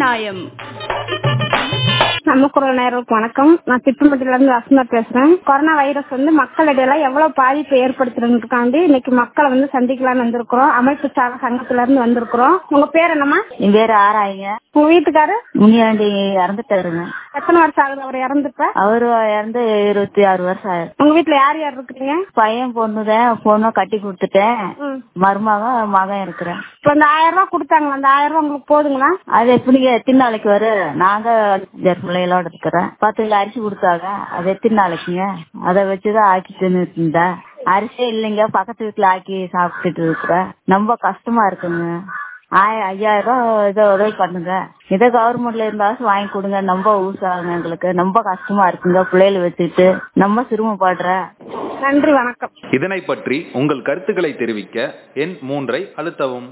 நியாயம் நம்ம குரல் நேர்களுக்கு வணக்கம் நான் திட்டம்பட்டியில இருந்து வசந்தா பேசுறேன் கொரோனா வைரஸ் வந்து மக்களிடையில எவ்வளவு பாதிப்பு ஏற்படுத்துறதுக்காண்டி இன்னைக்கு மக்களை வந்து சந்திக்கலாம்னு வந்திருக்கிறோம் அமைப்பு சார சங்கத்துல இருந்து வந்திருக்கிறோம் உங்க பேர் என்னம்மா என் பேர் ஆராய்ங்க உங்க வீட்டுக்காரு முனியாண்டி இறந்துட்டாருங்க எத்தனை வருஷம் ஆகுது அவர் இறந்துப்ப அவரு இறந்து இருபத்தி ஆறு வருஷம் ஆயிரு உங்க வீட்டுல யார் யார் இருக்கிறீங்க பையன் பொண்ணுதான் பொண்ணை கட்டி கொடுத்துட்டேன் ம். மருமகன் மகன் இருக்கிறேன் இப்ப இந்த ஆயிரம் ரூபாய் கொடுத்தாங்களா அந்த ஆயிரம் ரூபாய் உங்களுக்கு போதுங்களா அது எப்படிங்க எத்தனை நாளைக்கு வரும் நாங்க அஞ்சு பிள்ளைகளோட இருக்கிறேன் பத்து கிலோ அரிசி கொடுத்தாங்க அது எத்தனை நாளைக்குங்க அதை வச்சுதான் ஆக்கி தின்னுட்டு இருந்தேன் அரிசியே இல்லைங்க பக்கத்து வீட்டுல ஆக்கி சாப்பிட்டுட்டு இருக்கிறேன் ரொம்ப கஷ்டமா இருக்குங்க ஆய ஐயாயிரம் ரூபாய் ஏதோ உதவி பண்ணுங்க இதோ கவர்மெண்ட்ல இருந்தாலும் வாங்கி கொடுங்க ரொம்ப யூஸ் ஆகுங்க எங்களுக்கு ரொம்ப கஷ்டமா இருக்குங்க பிள்ளைகளை வச்சுக்கிட்டு ரொம்ப சிரமப்படுறேன் நன்றி வணக்கம் இதனை பற்றி உங்கள் கருத்துக்களை தெரிவிக்க எண் மூன்றை அழுத்தவும்